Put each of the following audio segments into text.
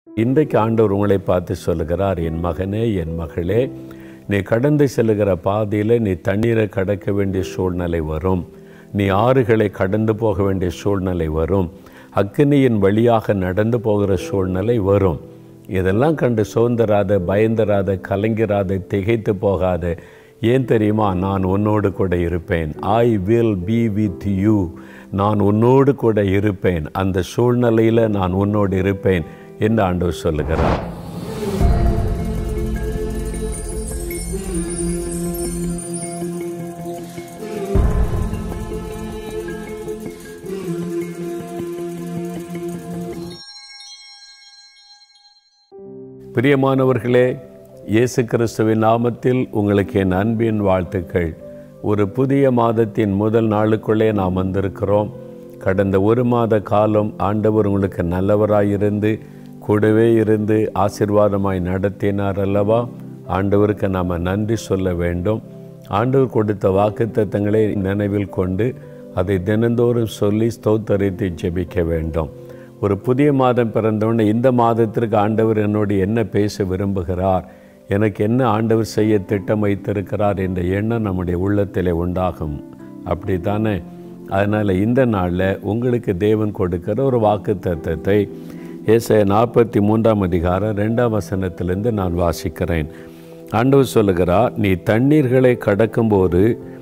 இன்றைக்கு ஆண்டவர் உங்களை பார்த்து சொல்லுகிறார் என் மகனே என் மகளே நீ கடந்து செல்லுகிற பாதையில் நீ தண்ணீரை கடக்க வேண்டிய சூழ்நிலை வரும் நீ ஆறுகளை கடந்து போக வேண்டிய சூழ்நிலை வரும் அக்னியின் வழியாக நடந்து போகிற சூழ்நிலை வரும் இதெல்லாம் கண்டு சோர்ந்தராத பயந்தராத கலங்கிறாத திகைத்து போகாத ஏன் தெரியுமா நான் உன்னோடு கூட இருப்பேன் I will be with you நான் உன்னோடு கூட இருப்பேன் அந்த சூழ்நிலையில் நான் உன்னோடு இருப்பேன் என்று ஆண்டவர் சொல்லுகிறார் பிரியமானவர்களே இயேசு கிறிஸ்துவின் நாமத்தில் உங்களுக்கு என் அன்பின் வாழ்த்துக்கள் ஒரு புதிய மாதத்தின் முதல் நாளுக்குள்ளே நாம் வந்திருக்கிறோம் கடந்த ஒரு மாத காலம் ஆண்டவர் உங்களுக்கு நல்லவராயிருந்து கூடவே இருந்து ஆசிர்வாதமாய் நடத்தினார் அல்லவா ஆண்டவருக்கு நாம் நன்றி சொல்ல வேண்டும் ஆண்டவர் கொடுத்த வாக்குத்தத்தங்களை நினைவில் கொண்டு அதை தினந்தோறும் சொல்லி ஸ்தோத்தரித்து ஜெபிக்க வேண்டும் ஒரு புதிய மாதம் பிறந்தவுடனே இந்த மாதத்திற்கு ஆண்டவர் என்னோடு என்ன பேச விரும்புகிறார் எனக்கு என்ன ஆண்டவர் செய்ய திட்டம் வைத்திருக்கிறார் என்ற எண்ணம் நம்முடைய உள்ளத்திலே உண்டாகும் அப்படி தானே அதனால் இந்த நாளில் உங்களுக்கு தேவன் கொடுக்கிற ஒரு வாக்கு தத்துவத்தை ஏச நாற்பத்தி மூன்றாம் அதிகாரம் ரெண்டாம் வசனத்திலிருந்து நான் வாசிக்கிறேன் ஆண்டவர் சொல்லுகிறார் நீ தண்ணீர்களை கடக்கும்போது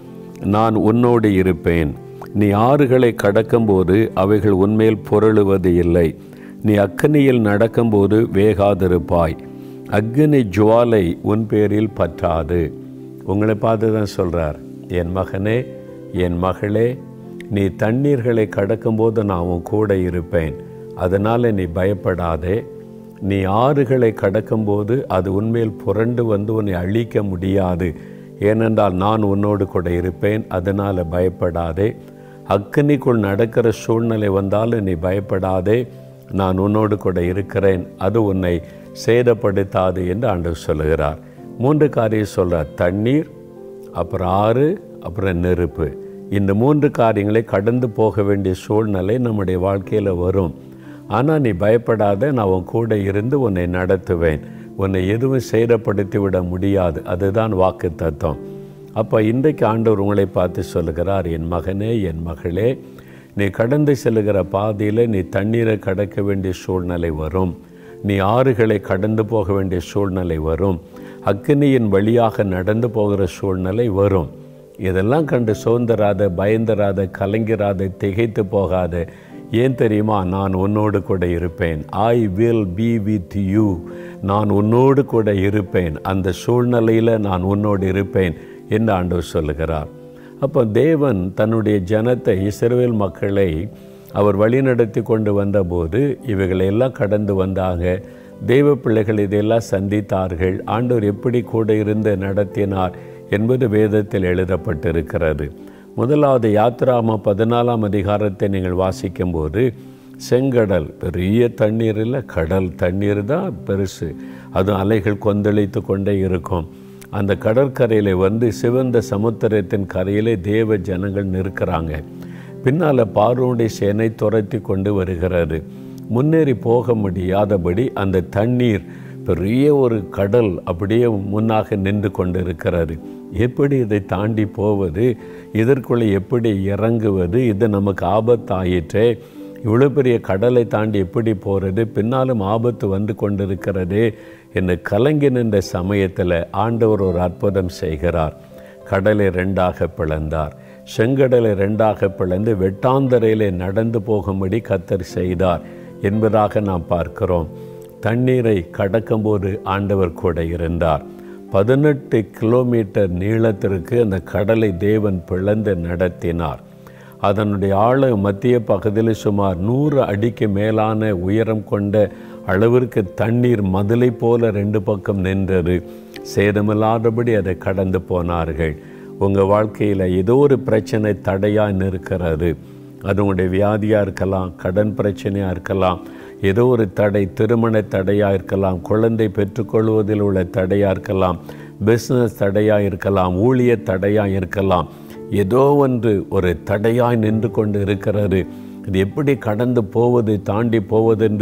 நான் உன்னோடு இருப்பேன் நீ ஆறுகளை கடக்கும்போது அவைகள் உன்மேல் புரளுவது இல்லை நீ அக்கனியில் நடக்கும்போது வேகாதிருப்பாய் அக்னி ஜுவாலை உன் பேரில் பற்றாது உங்களை பார்த்து தான் சொல்கிறார் என் மகனே என் மகளே நீ தண்ணீர்களை கடக்கும்போது நான் உன் கூட இருப்பேன் அதனால் நீ பயப்படாதே நீ ஆறுகளை கடக்கும்போது அது உன்மேல் புரண்டு வந்து உன்னை அழிக்க முடியாது ஏனென்றால் நான் உன்னோடு கூட இருப்பேன் அதனால் பயப்படாதே அக்னிக்குள் நடக்கிற சூழ்நிலை வந்தாலும் நீ பயப்படாதே நான் உன்னோடு கூட இருக்கிறேன் அது உன்னை சேதப்படுத்தாது என்று ஆண்டவர் சொல்லுகிறார் மூன்று காரியம் சொல்கிறார் தண்ணீர் அப்புறம் ஆறு அப்புறம் நெருப்பு இந்த மூன்று காரியங்களை கடந்து போக வேண்டிய சூழ்நிலை நம்முடைய வாழ்க்கையில் வரும் ஆனால் நீ பயப்படாத நான் உன் கூட இருந்து உன்னை நடத்துவேன் உன்னை எதுவும் சேதப்படுத்தி விட முடியாது அதுதான் வாக்கு தத்துவம் அப்போ இன்றைக்கு ஆண்டவர் உங்களை பார்த்து சொல்லுகிறார் என் மகனே என் மகளே நீ கடந்து செல்லுகிற பாதையில் நீ தண்ணீரை கடக்க வேண்டிய சூழ்நிலை வரும் நீ ஆறுகளை கடந்து போக வேண்டிய சூழ்நிலை வரும் அக்னியின் வழியாக நடந்து போகிற சூழ்நிலை வரும் இதெல்லாம் கண்டு சோர்ந்தராத பயந்தராத கலங்கிறாத திகைத்து போகாத ஏன் தெரியுமா நான் உன்னோடு கூட இருப்பேன் I will be with you நான் உன்னோடு கூட இருப்பேன் அந்த சூழ்நிலையில் நான் உன்னோடு இருப்பேன் என்று ஆண்டவர் சொல்லுகிறார் அப்போ தேவன் தன்னுடைய ஜனத்தை இஸ்ரவேல் மக்களை அவர் வழிநடத்தி கொண்டு வந்தபோது இவைகளை எல்லாம் கடந்து வந்தாங்க தெய்வ பிள்ளைகள் இதையெல்லாம் சந்தித்தார்கள் ஆண்டவர் எப்படி கூட இருந்து நடத்தினார் என்பது வேதத்தில் எழுதப்பட்டிருக்கிறது முதலாவது யாத்ராம பதினாலாம் அதிகாரத்தை நீங்கள் வாசிக்கும்போது செங்கடல் பெரிய தண்ணீரில் கடல் தண்ணீர் தான் பெருசு அதுவும் அலைகள் கொந்தளித்து கொண்டே இருக்கும் அந்த கடற்கரையில் வந்து சிவந்த சமுத்திரத்தின் கரையிலே தேவ ஜனங்கள் நிற்கிறாங்க பின்னால் பார்வோடைய சேனை துரத்தி கொண்டு வருகிறது முன்னேறி போக முடியாதபடி அந்த தண்ணீர் பெரிய ஒரு கடல் அப்படியே முன்னாக நின்று கொண்டு இருக்கிறது எப்படி இதை தாண்டி போவது இதற்குள்ளே எப்படி இறங்குவது இது நமக்கு ஆபத்தாயிற்றே இவ்வளோ பெரிய கடலை தாண்டி எப்படி போகிறது பின்னாலும் ஆபத்து வந்து கொண்டிருக்கிறதே என்று கலங்கி நின்ற சமயத்தில் ஆண்டவர் ஒரு அற்புதம் செய்கிறார் கடலை ரெண்டாக பிளந்தார் செங்கடலை ரெண்டாக பிளந்து வெட்டாந்தரையிலே நடந்து போகும்படி கத்தர் செய்தார் என்பதாக நாம் பார்க்கிறோம் தண்ணீரை கடக்கும்போது ஆண்டவர் கூட இருந்தார் பதினெட்டு கிலோமீட்டர் நீளத்திற்கு அந்த கடலை தேவன் பிளந்து நடத்தினார் அதனுடைய ஆழ மத்திய பகுதியில் சுமார் நூறு அடிக்கு மேலான உயரம் கொண்ட அளவிற்கு தண்ணீர் மதிலை போல ரெண்டு பக்கம் நின்றது சேதமில்லாதபடி அதை கடந்து போனார்கள் உங்கள் வாழ்க்கையில் ஏதோ ஒரு பிரச்சனை தடையாக நிற்கிறது அது உங்களுடைய வியாதியாக இருக்கலாம் கடன் பிரச்சனையாக இருக்கலாம் ஏதோ ஒரு தடை திருமண தடையாக இருக்கலாம் குழந்தை பெற்றுக்கொள்வதில் உள்ள தடையாக இருக்கலாம் பிஸ்னஸ் தடையாக இருக்கலாம் ஊழிய தடையாக இருக்கலாம் ஏதோ ஒன்று ஒரு தடையாய் நின்று கொண்டு இருக்கிறது இது எப்படி கடந்து போவது தாண்டி போவதென்று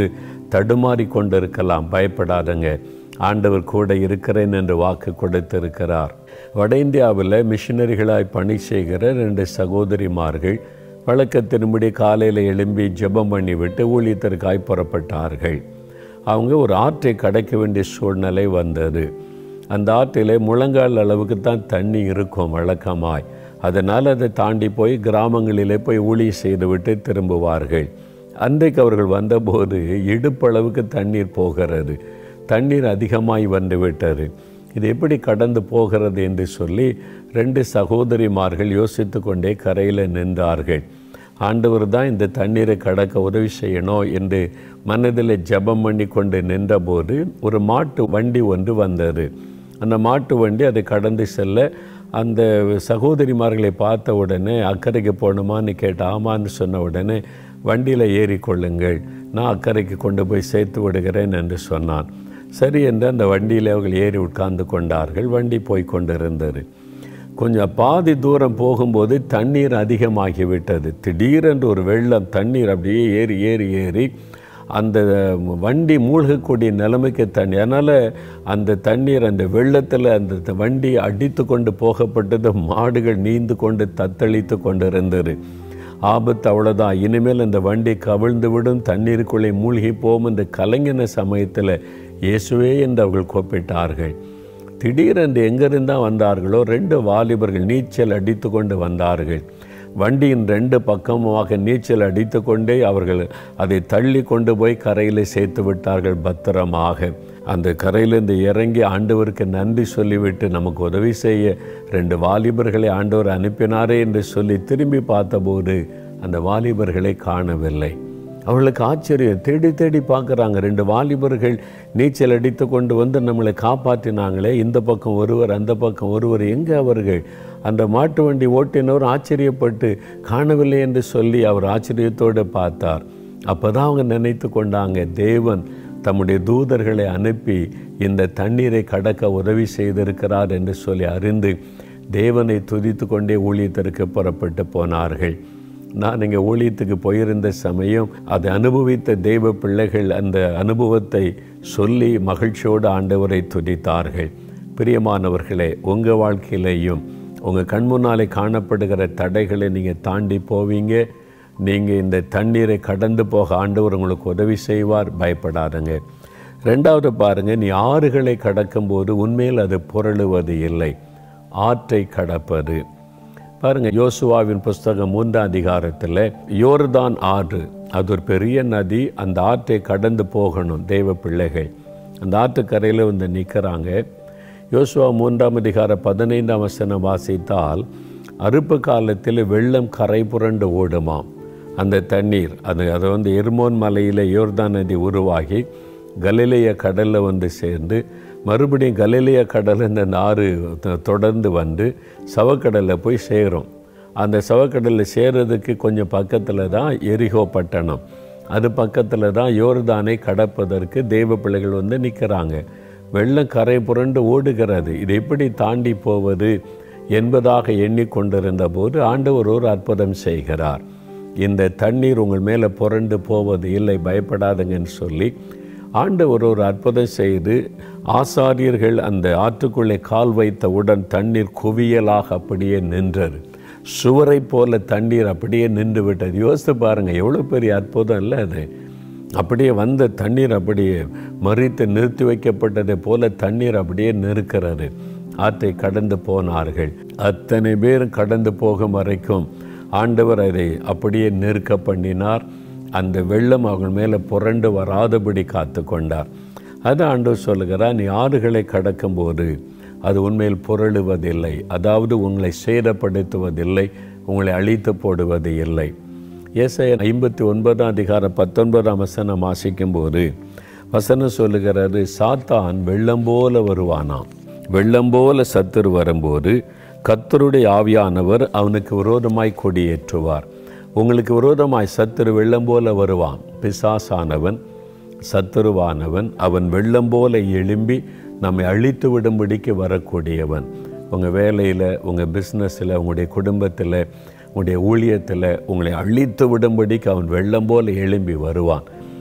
தடுமாறி கொண்டிருக்கலாம் பயப்படாதங்க ஆண்டவர் கூட இருக்கிறேன் என்று வாக்கு கொடுத்திருக்கிறார் வட இந்தியாவில் மிஷினரிகளாய் பணி செய்கிற ரெண்டு சகோதரிமார்கள் வழக்கத்தின்படி காலையில் எழும்பி ஜெபம் பண்ணிவிட்டு ஊழியத்திற்காய் புறப்பட்டார்கள் அவங்க ஒரு ஆற்றை கடக்க வேண்டிய சூழ்நிலை வந்தது அந்த ஆற்றிலே முழங்கால் அளவுக்கு தான் தண்ணி இருக்கும் வழக்கமாய் அதனால் அதை தாண்டி போய் கிராமங்களிலே போய் ஊழி செய்துவிட்டு திரும்புவார்கள் அன்றைக்கு அவர்கள் வந்தபோது இடுப்பளவுக்கு தண்ணீர் போகிறது தண்ணீர் அதிகமாய் வந்து விட்டது இது எப்படி கடந்து போகிறது என்று சொல்லி ரெண்டு சகோதரிமார்கள் யோசித்து கொண்டே கரையில் நின்றார்கள் ஆண்டவர் தான் இந்த தண்ணீரை கடக்க உதவி செய்யணும் என்று மனதில் ஜெபம் பண்ணி கொண்டு நின்றபோது ஒரு மாட்டு வண்டி ஒன்று வந்தது அந்த மாட்டு வண்டி அதை கடந்து செல்ல அந்த சகோதரிமார்களை பார்த்த உடனே அக்கறைக்கு போகணுமான்னு கேட்ட ஆமான்னு சொன்ன உடனே வண்டியில் ஏறிக்கொள்ளுங்கள் நான் அக்கறைக்கு கொண்டு போய் சேர்த்து விடுகிறேன் என்று சொன்னான் சரி என்று அந்த வண்டியில் அவர்கள் ஏறி உட்கார்ந்து கொண்டார்கள் வண்டி போய் கொண்டிருந்தது கொஞ்சம் பாதி தூரம் போகும்போது தண்ணீர் அதிகமாகிவிட்டது திடீரென்று ஒரு வெள்ளம் தண்ணீர் அப்படியே ஏறி ஏறி ஏறி அந்த வண்டி மூழ்கக்கூடிய நிலைமைக்கு தண்ணி அதனால் அந்த தண்ணீர் அந்த வெள்ளத்தில் அந்த வண்டி அடித்து கொண்டு போகப்பட்டது மாடுகள் நீந்து கொண்டு தத்தளித்து கொண்டு இருந்தது ஆபத்து அவ்வளோதான் இனிமேல் அந்த வண்டி கவிழ்ந்து விடும் தண்ணீருக்குள்ளே மூழ்கி போகும் என்று கலங்கின சமயத்தில் இயேசுவே என்று அவர்கள் கூப்பிட்டார்கள் திடீரென்று எங்கிருந்தா வந்தார்களோ ரெண்டு வாலிபர்கள் நீச்சல் அடித்து கொண்டு வந்தார்கள் வண்டியின் ரெண்டு பக்கமாக நீச்சல் அடித்து கொண்டே அவர்கள் அதை தள்ளி கொண்டு போய் கரையில் சேர்த்து விட்டார்கள் பத்திரமாக அந்த கரையிலிருந்து இறங்கி ஆண்டவருக்கு நன்றி சொல்லிவிட்டு நமக்கு உதவி செய்ய ரெண்டு வாலிபர்களை ஆண்டவர் அனுப்பினாரே என்று சொல்லி திரும்பி பார்த்தபோது அந்த வாலிபர்களை காணவில்லை அவளுக்கு ஆச்சரியம் தேடி தேடி பார்க்குறாங்க ரெண்டு வாலிபர்கள் நீச்சல் அடித்து கொண்டு வந்து நம்மளை காப்பாற்றினாங்களே இந்த பக்கம் ஒருவர் அந்த பக்கம் ஒருவர் எங்கே அவர்கள் அந்த மாட்டு வண்டி ஓட்டினவர் ஆச்சரியப்பட்டு காணவில்லை என்று சொல்லி அவர் ஆச்சரியத்தோடு பார்த்தார் அப்போ தான் அவங்க நினைத்து கொண்டாங்க தேவன் தம்முடைய தூதர்களை அனுப்பி இந்த தண்ணீரை கடக்க உதவி செய்திருக்கிறார் என்று சொல்லி அறிந்து தேவனை துதித்து கொண்டே ஊழியத்திற்கு புறப்பட்டு போனார்கள் நான் இங்கே ஊழியத்துக்கு போயிருந்த சமயம் அதை அனுபவித்த தெய்வ பிள்ளைகள் அந்த அனுபவத்தை சொல்லி மகிழ்ச்சியோடு ஆண்டவரை துதித்தார்கள் பிரியமானவர்களே உங்கள் வாழ்க்கையிலையும் உங்கள் கண் முன்னாலே காணப்படுகிற தடைகளை நீங்கள் தாண்டி போவீங்க நீங்கள் இந்த தண்ணீரை கடந்து போக ஆண்டவர் உங்களுக்கு உதவி செய்வார் பயப்படாதுங்க ரெண்டாவது பாருங்கள் நீ ஆறுகளை கடக்கும்போது உண்மையில் அது புரளுவது இல்லை ஆற்றை கடப்பது பாருங்கள் யோசுவாவின் புஸ்தகம் மூன்றாம் அதிகாரத்தில் யோர்தான் ஆறு அது ஒரு பெரிய நதி அந்த ஆற்றை கடந்து போகணும் தெய்வ பிள்ளைகள் அந்த ஆற்றுக்கரையில் வந்து நிற்கிறாங்க யோசுவா மூன்றாம் அதிகார பதினைந்தாம் வசனம் வாசித்தால் அறுப்பு காலத்தில் வெள்ளம் கரை புரண்டு ஓடுமாம் அந்த தண்ணீர் அது அது வந்து எர்மோன் மலையில் யோர்தான் நதி உருவாகி கலிலேய கடலில் வந்து சேர்ந்து மறுபடியும் கலிலேய கடல் இந்த ஆறு தொடர்ந்து வந்து சவக்கடலில் போய் சேரும் அந்த சவக்கடலில் சேர்றதுக்கு கொஞ்சம் பக்கத்தில் தான் எரிகோ பட்டணம் அது பக்கத்தில் தான் யோர்தானை கடப்பதற்கு தெய்வ பிள்ளைகள் வந்து நிற்கிறாங்க வெள்ளம் கரை புரண்டு ஓடுகிறது இது எப்படி தாண்டி போவது என்பதாக எண்ணிக்கொண்டிருந்த போது ஆண்டவர் ஒரு அற்புதம் செய்கிறார் இந்த தண்ணீர் உங்கள் மேலே புரண்டு போவது இல்லை பயப்படாதுங்கன்னு சொல்லி ஆண்டவர் ஒரு அற்புதம் செய்து ஆசாரியர்கள் அந்த ஆற்றுக்குள்ளே கால் வைத்தவுடன் தண்ணீர் குவியலாக அப்படியே நின்றது சுவரை போல தண்ணீர் அப்படியே நின்று விட்டது யோசித்து பாருங்கள் எவ்வளோ பெரிய அற்புதம் இல்லை அது அப்படியே வந்த தண்ணீர் அப்படியே மறித்து நிறுத்தி வைக்கப்பட்டதை போல தண்ணீர் அப்படியே நிற்கிறது ஆற்றை கடந்து போனார்கள் அத்தனை பேரும் கடந்து போகும் வரைக்கும் ஆண்டவர் அதை அப்படியே நிற்க பண்ணினார் அந்த வெள்ளம் அவங்க மேலே புரண்டு வராதபடி காத்து கொண்டார் அது ஆண்டவர் சொல்லுகிறார் நீ ஆறுகளை கடக்கும்போது அது உண்மையில் புரளுவதில்லை அதாவது உங்களை சேதப்படுத்துவதில்லை உங்களை அழித்து போடுவது இல்லை ஏசாய ஐம்பத்தி ஒன்பதாம் அதிகாரம் பத்தொன்பதாம் வசனம் வாசிக்கும்போது வசனம் சொல்லுகிறது சாத்தான் வெள்ளம் போல வருவானாம் வெள்ளம் போல சத்துரு வரும்போது கத்தருடைய ஆவியானவர் அவனுக்கு விரோதமாய் கொடியேற்றுவார் உங்களுக்கு விரோதமாய் சத்துரு வெள்ளம் போல வருவான் பிசாசானவன் சத்துருவானவன் அவன் வெள்ளம் போல எழும்பி நம்மை அழித்து விடும்படிக்கு வரக்கூடியவன் உங்கள் வேலையில் உங்கள் பிஸ்னஸில் உங்களுடைய குடும்பத்தில் உங்களுடைய ஊழியத்தில் உங்களை அழித்து விடும்படிக்கு அவன் வெள்ளம் போல எழும்பி வருவான்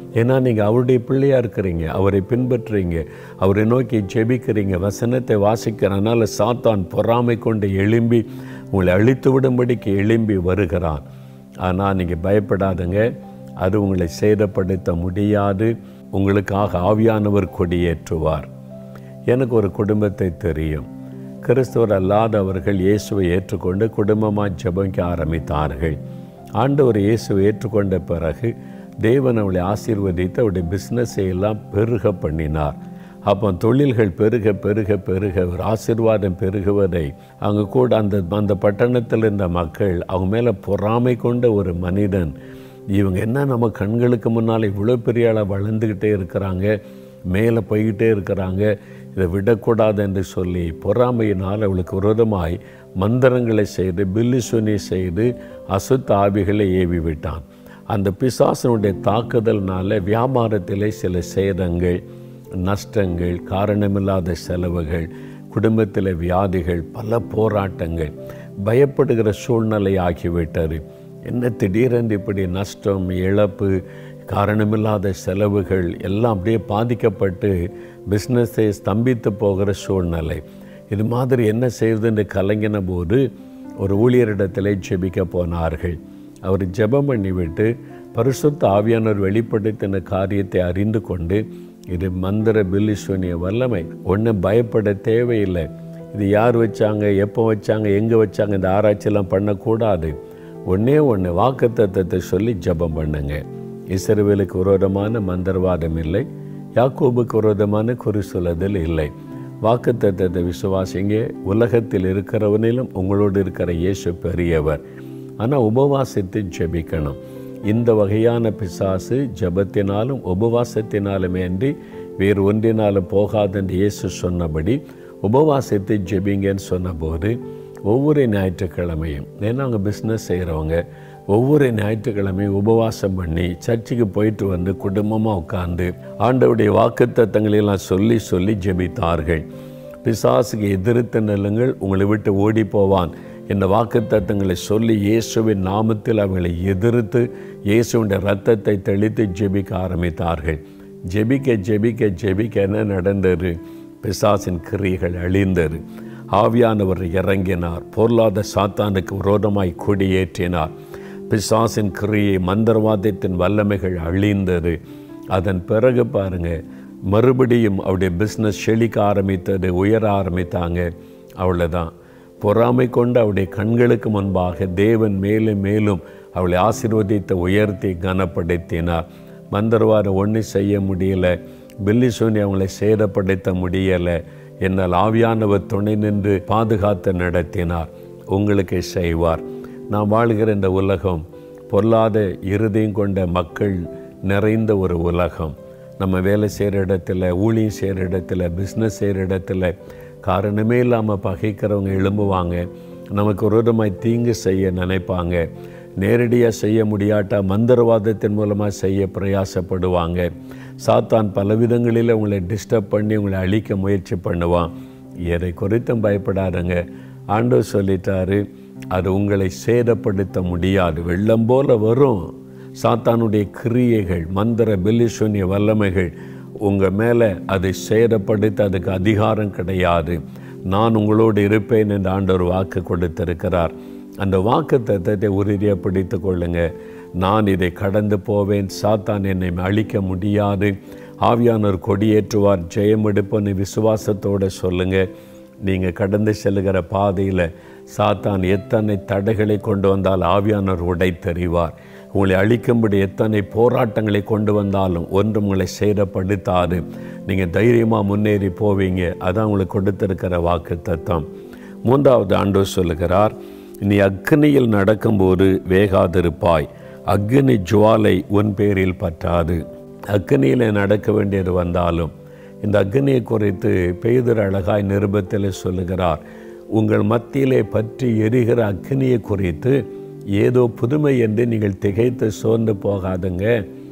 ஏன்னா நீங்கள் அவருடைய பிள்ளையாக இருக்கிறீங்க அவரை பின்பற்றுறீங்க அவரை நோக்கி ஜெபிக்கிறீங்க வசனத்தை வாசிக்கிறனால சாத்தான் பொறாமை கொண்டு எழும்பி உங்களை அழித்து விடும்படிக்கு எழும்பி வருகிறான் ஆனால் நீங்கள் பயப்படாதுங்க அது உங்களை சேதப்படுத்த முடியாது உங்களுக்காக ஆவியானவர் கொடியேற்றுவார் எனக்கு ஒரு குடும்பத்தை தெரியும் கிறிஸ்தவர் அல்லாதவர்கள் இயேசுவை ஏற்றுக்கொண்டு குடும்பமாக ஜெபிக்க ஆரம்பித்தார்கள் ஆண்டவர் இயேசுவை ஏற்றுக்கொண்ட பிறகு தேவன் அவளை ஆசீர்வதித்து அவருடைய பிஸ்னஸை எல்லாம் பெருக பண்ணினார் அப்போ தொழில்கள் பெருக பெருக பெருக ஒரு ஆசீர்வாதம் பெருகுவதை அங்கே கூட அந்த அந்த பட்டணத்தில் இருந்த மக்கள் அவங்க மேலே பொறாமை கொண்ட ஒரு மனிதன் இவங்க என்ன நம்ம கண்களுக்கு முன்னால் இவ்வளோ பெரிய ஆளாக வளர்ந்துக்கிட்டே இருக்கிறாங்க மேலே போய்கிட்டே இருக்கிறாங்க இதை விடக்கூடாது என்று சொல்லி பொறாமையினால் அவளுக்கு விரோதமாய் மந்திரங்களை செய்து பில்லிசுனி செய்து அசுத்த ஆவிகளை ஏவி விட்டான் அந்த பிசாசனுடைய தாக்குதல்னால வியாபாரத்திலே சில சேதங்கள் நஷ்டங்கள் காரணமில்லாத செலவுகள் குடும்பத்தில் வியாதிகள் பல போராட்டங்கள் பயப்படுகிற சூழ்நிலை ஆகிவிட்டது என்ன திடீரென்று இப்படி நஷ்டம் இழப்பு காரணமில்லாத செலவுகள் எல்லாம் அப்படியே பாதிக்கப்பட்டு பிஸ்னஸை ஸ்தம்பித்து போகிற சூழ்நிலை இது மாதிரி என்ன செய்வதுன்னு கலங்கின போது ஒரு ஊழியரிடத்தில் ஜெபிக்க போனார்கள் அவர் ஜெபம் பண்ணிவிட்டு பரிசுத்த ஆவியானவர் வெளிப்படுத்தின காரியத்தை அறிந்து கொண்டு இது மந்திர பில்லிஸ்வனிய வல்லமை ஒன்றும் பயப்பட தேவையில்லை இது யார் வச்சாங்க எப்போ வச்சாங்க எங்கே வச்சாங்க இந்த ஆராய்ச்சியெல்லாம் பண்ணக்கூடாது ஒன்றே ஒன்று வாக்குத்தத்தத்தை சொல்லி ஜெபம் பண்ணுங்க இஸ்ரவேலுக்கு விரோதமான மந்திரவாதம் இல்லை யாக்கோபுக்கு விரோதமான குறி சொல்லுதல் இல்லை வாக்குத்தத்தத்தை விசுவாசிங்க உலகத்தில் இருக்கிறவனிலும் உங்களோடு இருக்கிற இயேசு பெரியவர் ஆனால் உபவாசித்து ஜெபிக்கணும் இந்த வகையான பிசாசு ஜெபத்தினாலும் உபவாசத்தினாலுமே அன்றி வேறு ஒன்றினாலும் போகாதென்று இயேசு சொன்னபடி உபவாசித்து ஜெபிங்கன்னு சொன்னபோது ஒவ்வொரு ஞாயிற்றுக்கிழமையும் ஏன்னா அவங்க பிஸ்னஸ் செய்கிறவங்க ஒவ்வொரு ஞாயிற்றுக்கிழமையும் உபவாசம் பண்ணி சர்ச்சுக்கு போயிட்டு வந்து குடும்பமாக உட்காந்து ஆண்டவுடைய வாக்குத்தத்தங்களெல்லாம் சொல்லி சொல்லி ஜெபித்தார்கள் பிசாசுக்கு எதிர்த்து நிலங்கள் உங்களை விட்டு ஓடி போவான் என்ற வாக்குத்தத்தங்களை சொல்லி இயேசுவின் நாமத்தில் அவங்களை எதிர்த்து இயேசுடைய ரத்தத்தை தெளித்து ஜெபிக்க ஆரம்பித்தார்கள் ஜெபிக்க ஜெபிக்க ஜெபிக்க என்ன நடந்தது பிசாசின் கிரியைகள் அழிந்தது ஆவியானவர் இறங்கினார் பொருளாத சாத்தானுக்கு விரோதமாய் கொடியேற்றினார் பிசாசின் கிரியை மந்திரவாதத்தின் வல்லமைகள் அழிந்தது அதன் பிறகு பாருங்க மறுபடியும் அவருடைய பிஸ்னஸ் செழிக்க ஆரம்பித்தது உயர ஆரம்பித்தாங்க அவ்வளோதான் பொறாமை கொண்டு அவருடைய கண்களுக்கு முன்பாக தேவன் மேலும் மேலும் அவளை ஆசீர்வதித்து உயர்த்தி கனப்படுத்தினார் மந்திரவாதம் ஒன்றும் செய்ய முடியல பில்லி சோனி அவங்களை சேதப்படுத்த முடியலை என்னால் ஆவியானவர் துணை நின்று பாதுகாத்து நடத்தினார் உங்களுக்கு செய்வார் நாம் வாழ்கிற இந்த உலகம் பொல்லாத இருதயம் கொண்ட மக்கள் நிறைந்த ஒரு உலகம் நம்ம வேலை செய்கிற இடத்துல ஊழியம் செய்கிற இடத்துல பிஸ்னஸ் செய்கிற இடத்துல காரணமே இல்லாமல் பகைக்கிறவங்க எழும்புவாங்க நமக்கு விரோதமாய் தீங்கு செய்ய நினைப்பாங்க நேரடியாக செய்ய முடியாட்டா மந்திரவாதத்தின் மூலமாக செய்ய பிரயாசப்படுவாங்க சாத்தான் பல விதங்களில் உங்களை டிஸ்டர்ப் பண்ணி உங்களை அழிக்க முயற்சி பண்ணுவான் எதை குறித்தும் பயப்படாதங்க ஆண்டவர் சொல்லிட்டாரு அது உங்களை சேதப்படுத்த முடியாது வெள்ளம் போல வரும் சாத்தானுடைய கிரியைகள் மந்திர பில்லிசூன்ய வல்லமைகள் உங்கள் மேலே அதை சேதப்படுத்த அதுக்கு அதிகாரம் கிடையாது நான் உங்களோடு இருப்பேன் என்று ஆண்டவர் வாக்கு கொடுத்திருக்கிறார் அந்த வாக்கு தத்தத்தை உறுதியாக பிடித்து கொள்ளுங்க நான் இதை கடந்து போவேன் சாத்தான் என்னை அழிக்க முடியாது ஆவியானவர் கொடியேற்றுவார் ஜெயம் எடுப்பன்னு விசுவாசத்தோடு சொல்லுங்கள் நீங்கள் கடந்து செல்கிற பாதையில் சாத்தான் எத்தனை தடைகளை கொண்டு வந்தால் ஆவியானவர் உடை தெரிவார் உங்களை அழிக்கும்படி எத்தனை போராட்டங்களை கொண்டு வந்தாலும் ஒன்று உங்களை சேதப்படுத்தாது நீங்கள் தைரியமாக முன்னேறி போவீங்க அதான் உங்களுக்கு கொடுத்திருக்கிற வாக்கு தத்துவம் மூன்றாவது ஆண்டு சொல்லுகிறார் நீ அக்னியில் நடக்கும்போது வேகாதிருப்பாய் அக்னி ஜுவாலை உன் பேரில் பற்றாது அக்னியில் நடக்க வேண்டியது வந்தாலும் இந்த அக்னியை குறித்து பெய்தர் அழகாய் நிருபத்தில் சொல்லுகிறார் உங்கள் மத்தியிலே பற்றி எரிகிற அக்னியை குறித்து ஏதோ புதுமை என்று நீங்கள் திகைத்து சோர்ந்து போகாதுங்க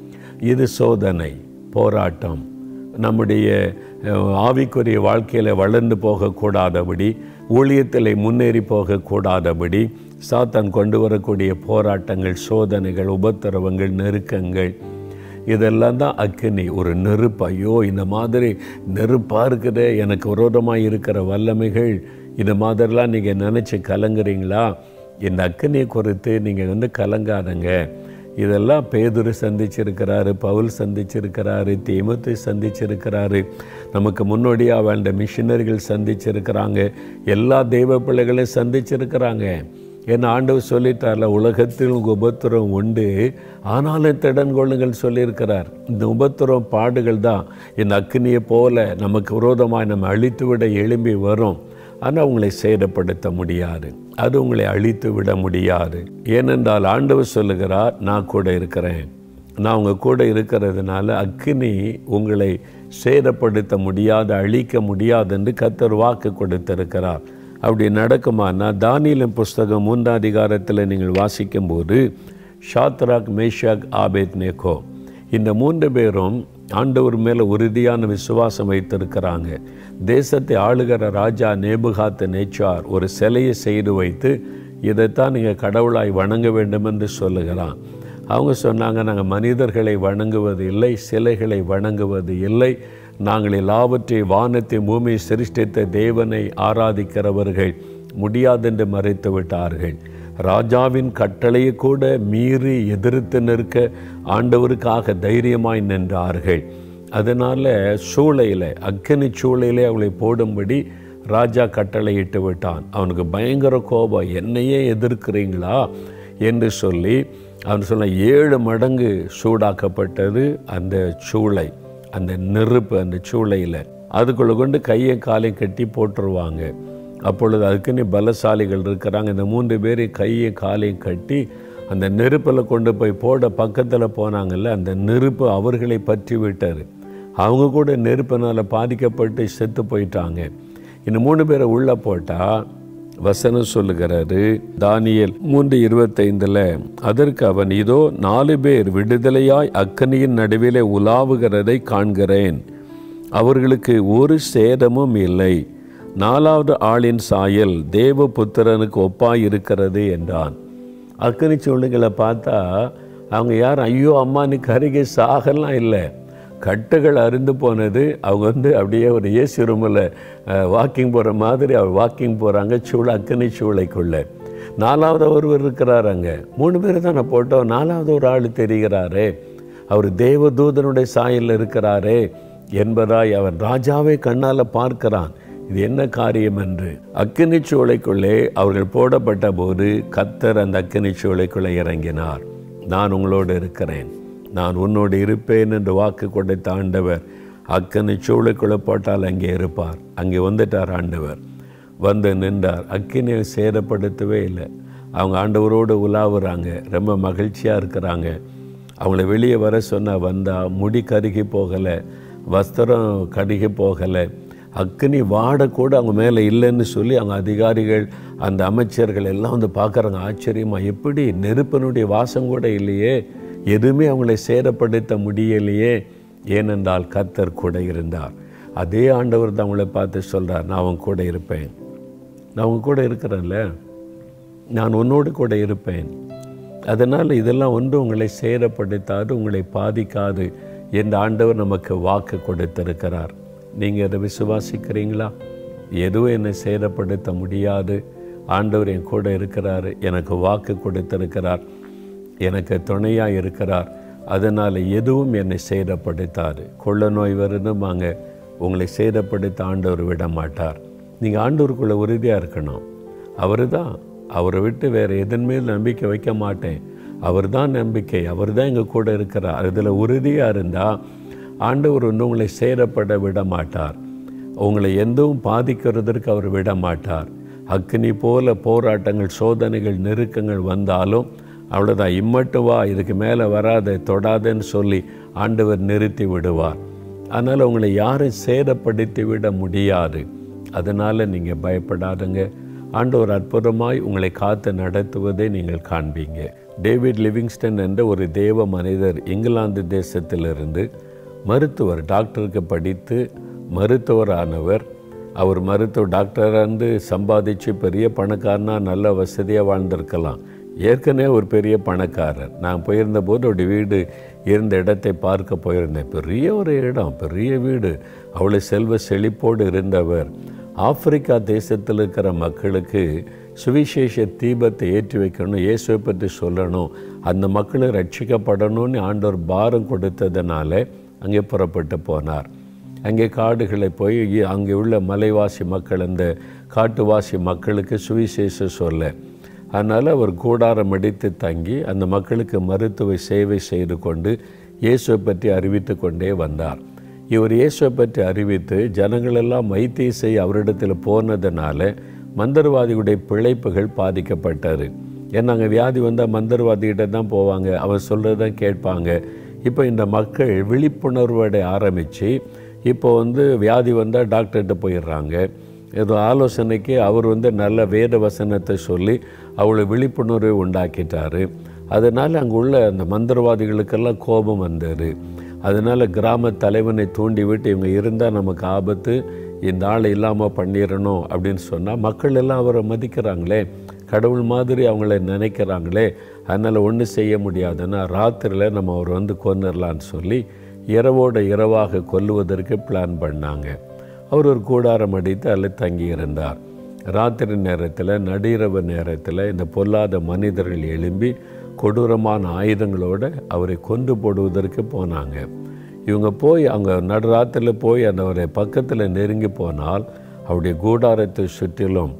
இது சோதனை போராட்டம் நம்முடைய அஹ், ஆவிக்குரிய வாழ்க்கையில் வளர்ந்து போகக்கூடாதபடி ஊழியத்தில் முன்னேறி போகக்கூடாதபடி சாத்தான் கொண்டு வரக்கூடிய போராட்டங்கள் சோதனைகள் உபத்திரவங்கள் நெருக்கங்கள் இதெல்லாம் தான் அக்கினி ஒரு நெருப்பு ஐயோ இந்த மாதிரி நெருப்பாக இருக்குது எனக்கு விரோதமாக இருக்கிற வல்லமைகள் இந்த மாதிரிலாம் நீங்கள் நினச்சி கலங்குறீங்களா இந்த அக்கினியை குறித்து நீங்கள் வந்து கலங்காதங்க இதெல்லாம் பேதுரு சந்திச்சிருக்கிறாரு பவுல் சந்திச்சிருக்கிறாரு தீமத்து சந்திச்சிருக்கிறாரு நமக்கு முன்னோடியாக வாழ்ந்த மிஷினரிகள் சந்திச்சிருக்கிறாங்க எல்லா தெய்வ பிள்ளைகளையும் சந்திச்சிருக்கிறாங்க ஏன்னா ஆண்டவர் சொல்லிட்டார்ல உலகத்தில் உங்கள் உபத்திரம் உண்டு ஆனாலும் திடன் கொள்ளுங்கள் சொல்லியிருக்கிறார் இந்த உபத்திரம் பாடுகள் தான் இந்த அக்னியை போல நமக்கு விரோதமாக நம்ம அழித்து விட எழும்பி வரும் ஆனால் உங்களை சேதப்படுத்த முடியாது அது உங்களை அழித்து விட முடியாது ஏனென்றால் ஆண்டவர் சொல்லுகிறார் நான் கூட இருக்கிறேன் நான் உங்கள் கூட இருக்கிறதுனால அக்னி உங்களை சேதப்படுத்த முடியாது அழிக்க முடியாது என்று கத்தர் வாக்கு கொடுத்திருக்கிறார் அப்படி நடக்குமானா தானியலின் புஸ்தகம் மூன்றாம் அதிகாரத்தில் நீங்கள் வாசிக்கும்போது ஷாத்ராக் மேஷாக் ஆபேத் நேகோ இந்த மூன்று பேரும் ஆண்டவர் மேலே உறுதியான விசுவாசம் வைத்திருக்கிறாங்க தேசத்தை ஆளுகிற ராஜா நேபுகாத்து நேச்சார் ஒரு சிலையை செய்து வைத்து இதைத்தான் நீங்கள் கடவுளாய் வணங்க வேண்டும் என்று சொல்லுகிறான் அவங்க சொன்னாங்க நாங்கள் மனிதர்களை வணங்குவது இல்லை சிலைகளை வணங்குவது இல்லை நாங்கள் எல்லாவற்றை வானத்தை பூமியை சிருஷ்டித்த தேவனை ஆராதிக்கிறவர்கள் முடியாதென்று மறைத்து விட்டார்கள் ராஜாவின் கட்டளையை கூட மீறி எதிர்த்து நிற்க ஆண்டவருக்காக தைரியமாய் நின்றார்கள் அதனால் சூளையில் அக்கினி சூளையிலே அவளை போடும்படி ராஜா கட்டளையிட்டு விட்டான் அவனுக்கு பயங்கர கோபம் என்னையே எதிர்க்கிறீங்களா என்று சொல்லி அவன் சொன்ன ஏழு மடங்கு சூடாக்கப்பட்டது அந்த சூளை அந்த நெருப்பு அந்த சூளையில் அதுக்குள்ளே கொண்டு கையை காலை கட்டி போட்டுருவாங்க அப்பொழுது அதுக்குன்னு பலசாலிகள் இருக்கிறாங்க இந்த மூன்று பேரை கையை காலையும் கட்டி அந்த நெருப்பில் கொண்டு போய் போட பக்கத்தில் போனாங்கல்ல அந்த நெருப்பு அவர்களை பற்றி விட்டார் அவங்க கூட நெருப்பினால் பாதிக்கப்பட்டு செத்து போயிட்டாங்க இந்த மூணு பேரை உள்ளே போட்டால் வசனம் சொல்லுகிறாரு தானியல் மூன்று இருபத்தைந்தில் அதற்கு அவன் இதோ நாலு பேர் விடுதலையாய் அக்கனியின் நடுவிலே உலாவுகிறதை காண்கிறேன் அவர்களுக்கு ஒரு சேதமும் இல்லை நாலாவது ஆளின் சாயல் தேவபுத்திரனுக்கு ஒப்பாய் இருக்கிறது என்றான் அக்கனி சூழ்நிலை பார்த்தா அவங்க யார் ஐயோ அம்மானுக்கு அருகே சாகலாம் இல்லை கட்டுகள் அருந்து போனது அவங்க வந்து அப்படியே ஒரு ஏசி ரூமில் வாக்கிங் போகிற மாதிரி அவர் வாக்கிங் போகிறாங்க சூளை அக்கனி சூளைக்குள்ளே நாலாவது ஒருவர் இருக்கிறார் அங்கே மூணு பேர் தானே போட்டோம் நாலாவது ஒரு ஆள் தெரிகிறாரே அவர் தேவதூதனுடைய சாயலில் இருக்கிறாரே என்பதாய் அவன் ராஜாவை கண்ணால் பார்க்கிறான் இது என்ன காரியம் என்று அக்கினி சூளைக்குள்ளே அவர்கள் போடப்பட்ட போது கத்தர் அந்த அக்கினி சூளைக்குள்ளே இறங்கினார் நான் உங்களோடு இருக்கிறேன் நான் உன்னோடு இருப்பேன் என்று வாக்கு கொடுத்த ஆண்டவர் அக்கனை சூளைக்குள்ளே போட்டால் அங்கே இருப்பார் அங்கே வந்துட்டார் ஆண்டவர் வந்து நின்றார் அக்கினியை சேதப்படுத்தவே இல்லை அவங்க ஆண்டவரோடு உலாவுறாங்க ரொம்ப மகிழ்ச்சியாக இருக்கிறாங்க அவங்கள வெளியே வர சொன்னால் வந்தால் முடி கருகி போகலை வஸ்திரம் கருகி போகலை அக்னி வாடக்கூட அவங்க மேலே இல்லைன்னு சொல்லி அவங்க அதிகாரிகள் அந்த அமைச்சர்கள் எல்லாம் வந்து பார்க்குறாங்க ஆச்சரியமாக எப்படி நெருப்பினுடைய வாசம் கூட இல்லையே எதுவுமே அவங்களை சேதப்படுத்த முடியலையே ஏனென்றால் கத்தர் கூட இருந்தார் அதே ஆண்டவர் தான் அவங்கள பார்த்து சொல்கிறார் நான் அவங்க கூட இருப்பேன் நான் அவங்க கூட இருக்கிறேன்ல நான் உன்னோடு கூட இருப்பேன் அதனால் இதெல்லாம் ஒன்று உங்களை சேதப்படுத்தாது உங்களை பாதிக்காது என்ற ஆண்டவர் நமக்கு வாக்கு கொடுத்திருக்கிறார் நீங்கள் அதை விசுவாசிக்கிறீங்களா எதுவும் என்னை சேதப்படுத்த முடியாது ஆண்டவர் என் கூட இருக்கிறார் எனக்கு வாக்கு கொடுத்திருக்கிறார் எனக்கு துணையாக இருக்கிறார் அதனால் எதுவும் என்னை சேதப்படுத்தாது கொள்ள நோய் வருதுமாங்க உங்களை சேதப்படுத்த ஆண்டவர் விட மாட்டார் நீங்கள் ஆண்டவருக்குள்ளே உறுதியாக இருக்கணும் அவர் தான் அவரை விட்டு வேறு எதன் மேல் நம்பிக்கை வைக்க மாட்டேன் அவர் தான் நம்பிக்கை அவர் தான் எங்கள் கூட இருக்கிறார் அதில் உறுதியாக இருந்தால் ஆண்டவர் வந்து உங்களை சேதப்பட விட மாட்டார் உங்களை எந்தவும் பாதிக்கிறதற்கு அவர் விட மாட்டார் அக்னி போல போராட்டங்கள் சோதனைகள் நெருக்கங்கள் வந்தாலும் அவ்வளோதான் இம்மட்டு வா இதுக்கு மேலே வராத தொடாதன்னு சொல்லி ஆண்டவர் நிறுத்தி விடுவார் அதனால் உங்களை யாரும் சேதப்படுத்தி விட முடியாது அதனால் நீங்கள் பயப்படாதுங்க ஆண்டவர் அற்புதமாய் உங்களை காத்து நடத்துவதை நீங்கள் காண்பீங்க டேவிட் லிவிங்ஸ்டன் என்ற ஒரு தேவ மனிதர் இங்கிலாந்து தேசத்திலிருந்து மருத்துவர் டாக்டருக்கு படித்து மருத்துவரானவர் அவர் மருத்துவ டாக்டராக இருந்து சம்பாதிச்சு பெரிய பணக்காரனா நல்ல வசதியாக வாழ்ந்திருக்கலாம் ஏற்கனவே ஒரு பெரிய பணக்காரர் நான் போயிருந்த போது அவருடைய வீடு இருந்த இடத்தை பார்க்க போயிருந்தேன் பெரிய ஒரு இடம் பெரிய வீடு அவ்வளோ செல்வ செழிப்போடு இருந்தவர் ஆப்பிரிக்கா தேசத்தில் இருக்கிற மக்களுக்கு சுவிசேஷ தீபத்தை ஏற்றி வைக்கணும் இயேசுவை பற்றி சொல்லணும் அந்த மக்களும் ரட்சிக்கப்படணும்னு ஆண்டவர் பாரம் கொடுத்ததுனால அங்கே புறப்பட்டு போனார் அங்கே காடுகளை போய் அங்கே உள்ள மலைவாசி மக்கள் அந்த காட்டுவாசி மக்களுக்கு சுவிசேஷ சொல்ல அதனால் அவர் கூடாரம் அடித்து தங்கி அந்த மக்களுக்கு மருத்துவ சேவை செய்து கொண்டு இயேசுவை பற்றி அறிவித்து கொண்டே வந்தார் இவர் இயேசுவை பற்றி அறிவித்து ஜனங்களெல்லாம் வைத்திய செய்ய அவரிடத்தில் போனதுனால மந்திரவாதியுடைய பிழைப்புகள் பாதிக்கப்பட்டார் ஏன்னா அங்கே வியாதி வந்தால் மந்திரவாதிகிட்ட தான் போவாங்க அவர் சொல்கிறது தான் கேட்பாங்க இப்போ இந்த மக்கள் விழிப்புணர்வோட ஆரம்பித்து இப்போ வந்து வியாதி வந்தால் டாக்டர்கிட்ட போயிடுறாங்க ஏதோ ஆலோசனைக்கு அவர் வந்து நல்ல வேத வசனத்தை சொல்லி அவ்வளோ விழிப்புணர்வை உண்டாக்கிட்டார் அதனால் அங்கே உள்ள அந்த மந்திரவாதிகளுக்கெல்லாம் கோபம் வந்தார் அதனால் கிராம தலைவனை தூண்டி விட்டு இவங்க இருந்தால் நமக்கு ஆபத்து இந்த ஆளை இல்லாமல் பண்ணிடணும் அப்படின்னு சொன்னால் மக்கள் எல்லாம் அவரை மதிக்கிறாங்களே கடவுள் மாதிரி அவங்கள நினைக்கிறாங்களே அதனால் ஒன்றும் செய்ய முடியாதுன்னா ராத்திரியில் நம்ம அவர் வந்து கொண்டுடலான்னு சொல்லி இரவோட இரவாக கொல்லுவதற்கு பிளான் பண்ணாங்க அவர் ஒரு கூடாரம் அடித்து அதில் தங்கியிருந்தார் ராத்திரி நேரத்தில் நடுஇரவு நேரத்தில் இந்த பொல்லாத மனிதர்கள் எழும்பி கொடூரமான ஆயுதங்களோடு அவரை கொண்டு போடுவதற்கு போனாங்க இவங்க போய் அங்கே நடுராத்திரில் போய் அந்த அவரை பக்கத்தில் நெருங்கி போனால் அவருடைய கூடாரத்தை சுற்றிலும்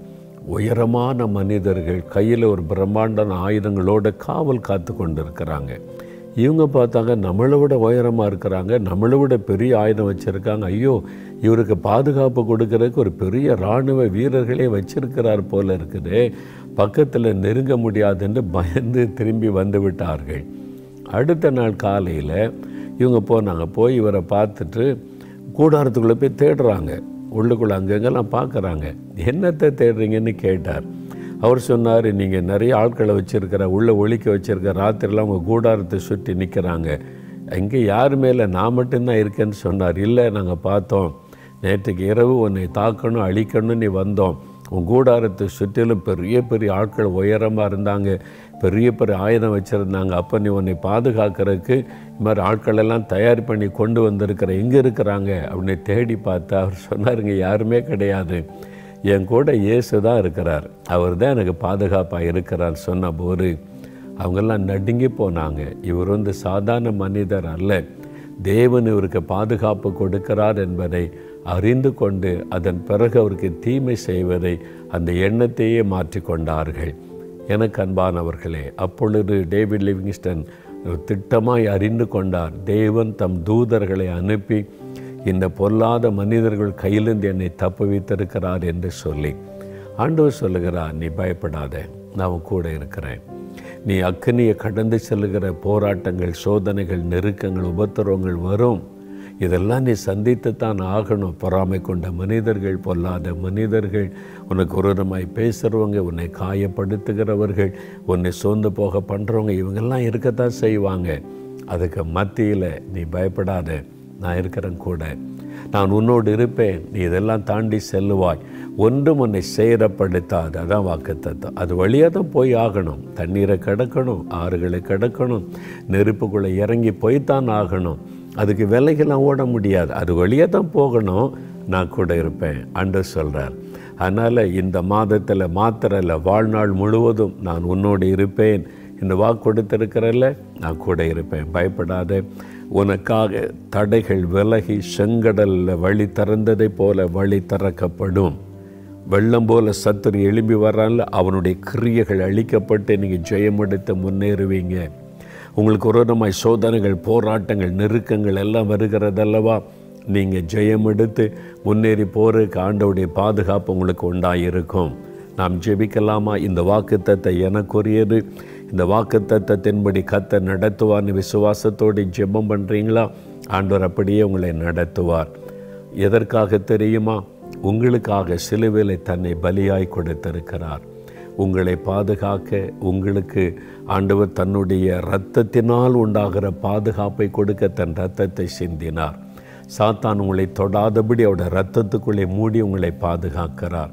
உயரமான மனிதர்கள் கையில் ஒரு பிரம்மாண்ட ஆயுதங்களோட காவல் காத்து கொண்டு இருக்கிறாங்க இவங்க பார்த்தாங்க நம்மளை விட உயரமாக இருக்கிறாங்க நம்மளை விட பெரிய ஆயுதம் வச்சுருக்காங்க ஐயோ இவருக்கு பாதுகாப்பு கொடுக்கறதுக்கு ஒரு பெரிய இராணுவ வீரர்களே வச்சிருக்கிறார் போல இருக்குது பக்கத்தில் நெருங்க முடியாதுன்னு பயந்து திரும்பி வந்து விட்டார்கள் அடுத்த நாள் காலையில் இவங்க போனாங்க போய் இவரை பார்த்துட்டு கூடாரத்துக்குள்ளே போய் தேடுறாங்க உள்ளுக்குள்ளே அங்கங்கெல்லாம் பார்க்குறாங்க என்னத்தை தேடுறீங்கன்னு கேட்டார் அவர் சொன்னார் நீங்கள் நிறைய ஆட்களை வச்சுருக்கிற உள்ளே ஒழிக்க வச்சுருக்க ராத்திரிலாம் உங்கள் கூடாரத்தை சுற்றி நிற்கிறாங்க இங்கே யார் மேலே நான் மட்டும்தான் இருக்கேன்னு சொன்னார் இல்லை நாங்கள் பார்த்தோம் நேற்றுக்கு இரவு உன்னை தாக்கணும் அழிக்கணும் நீ வந்தோம் உன் கூடாரத்தை சுற்றிலும் பெரிய பெரிய ஆட்கள் உயரமாக இருந்தாங்க பெரிய பெரிய ஆயுதம் வச்சுருந்தாங்க அப்போ நீ உன்னை பாதுகாக்கிறதுக்கு இது மாதிரி ஆட்கள் எல்லாம் தயார் பண்ணி கொண்டு வந்திருக்கிற எங்கே இருக்கிறாங்க அப்படின்னு தேடி பார்த்தா அவர் சொன்னாருங்க யாருமே கிடையாது என் கூட இயேசு தான் இருக்கிறார் அவர் தான் எனக்கு பாதுகாப்பாக இருக்கிறார் சொன்னபோது அவங்கெல்லாம் நடுங்கி போனாங்க இவர் வந்து சாதாரண மனிதர் அல்ல தேவன் இவருக்கு பாதுகாப்பு கொடுக்கிறார் என்பதை அறிந்து கொண்டு அதன் பிறகு அவருக்கு தீமை செய்வதை அந்த எண்ணத்தையே மாற்றிக்கொண்டார்கள் எனக்கு அன்பானவர்களே அப்பொழுது டேவிட் லிவிங்ஸ்டன் திட்டமாய் அறிந்து கொண்டார் தேவன் தம் தூதர்களை அனுப்பி இந்த பொல்லாத மனிதர்கள் கையிலிருந்து என்னை தப்பு வைத்திருக்கிறார் என்று சொல்லி ஆண்டவர் சொல்லுகிறார் நீ பயப்படாத நான் கூட இருக்கிறேன் நீ அக்கனியை கடந்து செல்லுகிற போராட்டங்கள் சோதனைகள் நெருக்கங்கள் உபத்திரவங்கள் வரும் இதெல்லாம் நீ சந்தித்து தான் ஆகணும் பொறாமை கொண்ட மனிதர்கள் பொல்லாத மனிதர்கள் உனக்கு உருதமாய் பேசுகிறவங்க உன்னை காயப்படுத்துகிறவர்கள் உன்னை சோர்ந்து போக பண்ணுறவங்க இவங்கெல்லாம் இருக்கத்தான் செய்வாங்க அதுக்கு மத்தியில் நீ பயப்படாத நான் இருக்கிறேன் கூட நான் உன்னோடு இருப்பேன் நீ இதெல்லாம் தாண்டி செல்லுவாய் ஒன்றும் உன்னை சேரப்படுத்தாது அதான் வாக்குத்தத்தம் அது வழியாக தான் போய் ஆகணும் தண்ணீரை கிடக்கணும் ஆறுகளை கிடக்கணும் நெருப்புக்குள்ளே இறங்கி போய்த்தான் ஆகணும் அதுக்கு விலைகள்லாம் ஓட முடியாது அது வழியாக தான் போகணும் நான் கூட இருப்பேன் அன்று சொல்கிறார் அதனால் இந்த மாதத்தில் மாத்திரல்ல வாழ்நாள் முழுவதும் நான் உன்னோடு இருப்பேன் இந்த வாக்கு கொடுத்திருக்கிறல்ல நான் கூட இருப்பேன் பயப்படாத உனக்காக தடைகள் விலகி செங்கடலில் வழி திறந்ததை போல வழி திறக்கப்படும் வெள்ளம் போல சத்துரு எழும்பி வர்றான்ல அவனுடைய கிரியைகள் அழிக்கப்பட்டு நீங்கள் ஜெயமெடுத்து முன்னேறுவீங்க உங்களுக்கு உரோதமாய் சோதனைகள் போராட்டங்கள் நெருக்கங்கள் எல்லாம் வருகிறதல்லவா நீங்கள் ஜெயமெடுத்து முன்னேறி போகிறதுக்கு ஆண்டவுடைய பாதுகாப்பு உங்களுக்கு உண்டாயிருக்கும் நாம் ஜெபிக்கலாமா இந்த வாக்குத்தத்தை எனக்குரியது இந்த வாக்குத்தத்தத்தின்படி கத்த நடத்துவார்னு விசுவாசத்தோடு ஜெபம் பண்ணுறீங்களா ஆண்டவர் அப்படியே உங்களை நடத்துவார் எதற்காக தெரியுமா உங்களுக்காக சிலுவிலை தன்னை பலியாய் கொடுத்திருக்கிறார் உங்களை பாதுகாக்க உங்களுக்கு ஆண்டவர் தன்னுடைய இரத்தத்தினால் உண்டாகிற பாதுகாப்பை கொடுக்க தன் இரத்தத்தை சிந்தினார் சாத்தான் உங்களை தொடாதபடி அவருடைய இரத்தத்துக்குள்ளே மூடி உங்களை பாதுகாக்கிறார்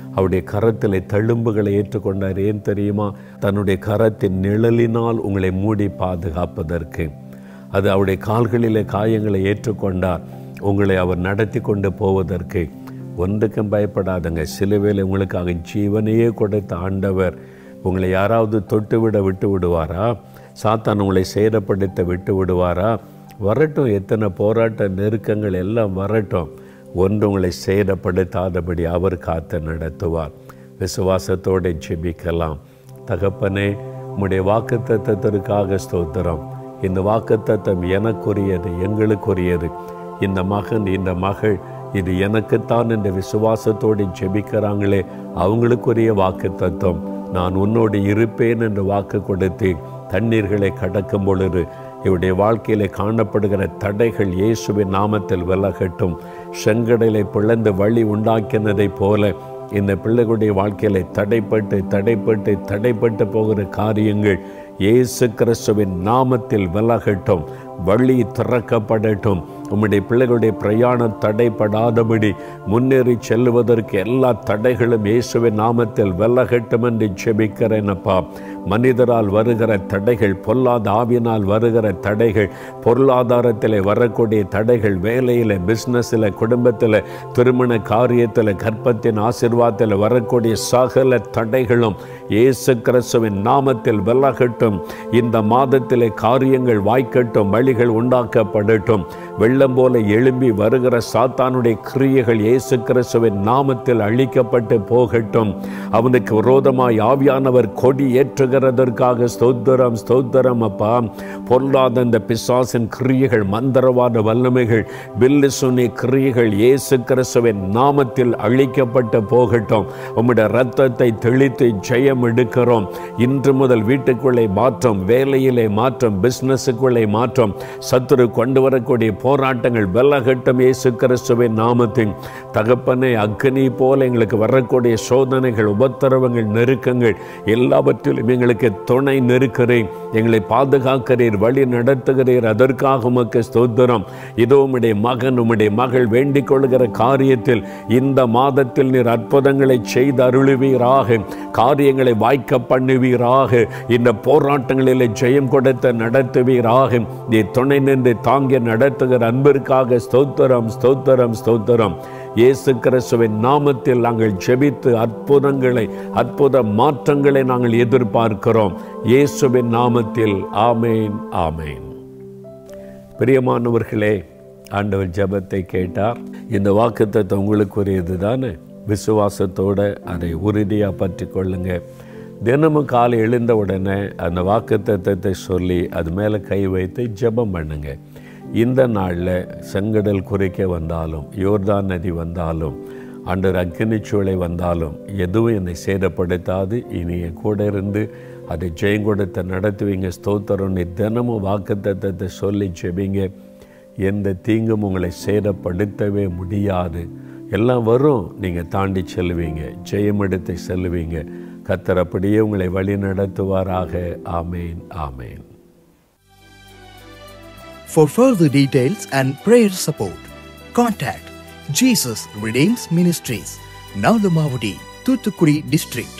அவருடைய கரத்தில் தழும்புகளை ஏற்றுக்கொண்டார் ஏன் தெரியுமா தன்னுடைய கரத்தின் நிழலினால் உங்களை மூடி பாதுகாப்பதற்கு அது அவருடைய கால்களிலே காயங்களை ஏற்றுக்கொண்டார் உங்களை அவர் நடத்தி கொண்டு போவதற்கு ஒன்றுக்கும் பயப்படாதங்க சிலுவையில் உங்களுக்காக ஜீவனையே கொடுத்த ஆண்டவர் உங்களை யாராவது தொட்டுவிட விட்டு விடுவாரா சாத்தான் உங்களை சேதப்படுத்த விட்டு விடுவாரா வரட்டும் எத்தனை போராட்ட நெருக்கங்கள் எல்லாம் வரட்டும் ஒன்று உங்களை சேதப்படுத்தாதபடி அவர் காத்து நடத்துவார் விசுவாசத்தோடு ஜெபிக்கலாம் தகப்பனே உம்முடைய வாக்குத்தத்தத்திற்காக ஸ்தோத்திரம் இந்த வாக்குத்தத்தம் எனக்குரியது எங்களுக்குரியது இந்த மகன் இந்த மகள் இது எனக்குத்தான் என்ற விசுவாசத்தோடு ஜெபிக்கிறாங்களே அவங்களுக்குரிய வாக்கு தத்துவம் நான் உன்னோடு இருப்பேன் என்று வாக்கு கொடுத்து தண்ணீர்களை கடக்கும் பொழுது இவருடைய வாழ்க்கையிலே காணப்படுகிற தடைகள் இயேசுவின் நாமத்தில் விலகட்டும் செங்கடலை பிளந்து வழி உண்டாக்கினதைப் போல இந்த பிள்ளைகளுடைய வாழ்க்கையில தடைப்பட்டு தடைப்பட்டு தடைப்பட்டு போகிற காரியங்கள் இயேசு கிறிஸ்துவின் நாமத்தில் விலகட்டும் வழி திறக்கப்படட்டும் உம்முடைய பிள்ளைகளுடைய பிரயாணம் தடைப்படாதபடி முன்னேறி செல்லுவதற்கு எல்லா தடைகளும் இயேசுவின் நாமத்தில் விலகட்டும் என்று ஜெபிக்கிறேனப்பா மனிதரால் வருகிற தடைகள் பொல்லாத ஆவியினால் வருகிற தடைகள் பொருளாதாரத்தில் வரக்கூடிய தடைகள் வேலையில் பிஸ்னஸில் குடும்பத்தில் திருமண காரியத்தில் கர்ப்பத்தின் ஆசிர்வாதத்தில் வரக்கூடிய சகல தடைகளும் இயேசு கிறிஸ்துவின் நாமத்தில் விலகட்டும் இந்த மாதத்திலே காரியங்கள் வாய்க்கட்டும் வழிகள் உண்டாக்கப்படட்டும் வெள்ளம் போல எழும்பி வருகிற சாத்தானுடைய கிரியைகள் இயேசு கிறிஸ்துவின் நாமத்தில் அழிக்கப்பட்டு போகட்டும் அவனுக்கு விரோதமாய் ஆவியானவர் கொடி ஏற்றுகிறதற்காக ஸ்தோத்திரம் ஸ்தோத்திரம் அப்பா பொருளாத இந்த பிசாசின் கிரியைகள் மந்திரவாத வல்லமைகள் பில்லு சுனி கிரியைகள் இயேசு கிறிஸ்துவின் நாமத்தில் அழிக்கப்பட்டு போகட்டும் உம்முடைய ரத்தத்தை தெளித்து ஜெயம் எடுக்கிறோம் இன்று முதல் வீட்டுக்குள்ளே மாற்றம் வேலையிலே மாற்றம் பிஸ்னஸுக்குள்ளே மாற்றம் சத்துரு கொண்டு வரக்கூடிய போராட்டங்கள் வெல்லகட்டம் இயேசு கிறிஸ்துவின் நாமத்தின் தகப்பனை அக்னி போல எங்களுக்கு வரக்கூடிய சோதனைகள் உபத்திரவங்கள் நெருக்கங்கள் எல்லாவற்றிலும் எங்களுக்கு துணை நெருக்கிறேன் எங்களை பாதுகாக்கிறீர் வழி நடத்துகிறீர் அதற்காக உமக்கு ஸ்தோத்திரம் இதோ உம்முடைய மகன் உம்முடைய மகள் வேண்டிக் கொள்கிற காரியத்தில் இந்த மாதத்தில் நீர் அற்புதங்களை செய்து அருளுவீராக காரியங்களை வாய்க்க பண்ணுவீராக இந்த போராட்டங்களில் ஜெயம் கொடுத்த நடத்துவீராக நீ துணை நின்று தாங்கி நடத்துகிற அன்பிற்காக ஸ்தோத்திரம் ஸ்தோத்திரம் ஸ்தோத்திரம் இயேசு கிறிஸ்துவின் நாமத்தில் நாங்கள் ஜெபித்து அற்புதங்களை அற்புத மாற்றங்களை நாங்கள் எதிர்பார்க்கிறோம் இயேசுவின் நாமத்தில் ஆமேன் ஆமேன் பிரியமானவர்களே ஆண்டவர் ஜெபத்தை கேட்டார் இந்த வாக்குத்தத்தை உங்களுக்குரியது தானே விசுவாசத்தோடு அதை உறுதியாக பற்றி கொள்ளுங்க தினமும் காலை எழுந்த உடனே அந்த வாக்குத்தத்தத்தை சொல்லி அது மேலே கை வைத்து ஜெபம் பண்ணுங்க இந்த நாளில் செங்கடல் குறைக்க வந்தாலும் யோர்தான் நதி வந்தாலும் அன்று அக்னிச்சூளை வந்தாலும் எதுவும் என்னை சேதப்படுத்தாது இனி என் கூட இருந்து அதை ஜெயங்கொடத்தை நடத்துவீங்க ஸ்தோத்திரம் நீ தினமும் வாக்குத்தத்தத்தை சொல்லி ஜெபிங்க எந்த தீங்கும் உங்களை சேதப்படுத்தவே முடியாது எல்லாம் வரும் நீங்கள் தாண்டி செல்லுவீங்க ஜெயமெடுத்து செல்லுவீங்க கத்தர் அப்படியே உங்களை வழி நடத்துவாராக ஆமேன் ஆமேன் For further details and prayer support, contact Jesus Redeems Ministries, Nalamavadi, Thuthukudi District,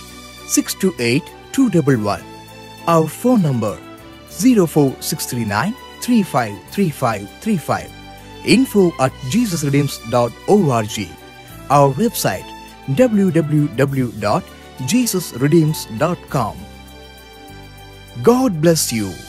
628-211. Our phone number 04639-353535. Info at jesusredeems.org. Our website www.jesusredeems.com. God bless you.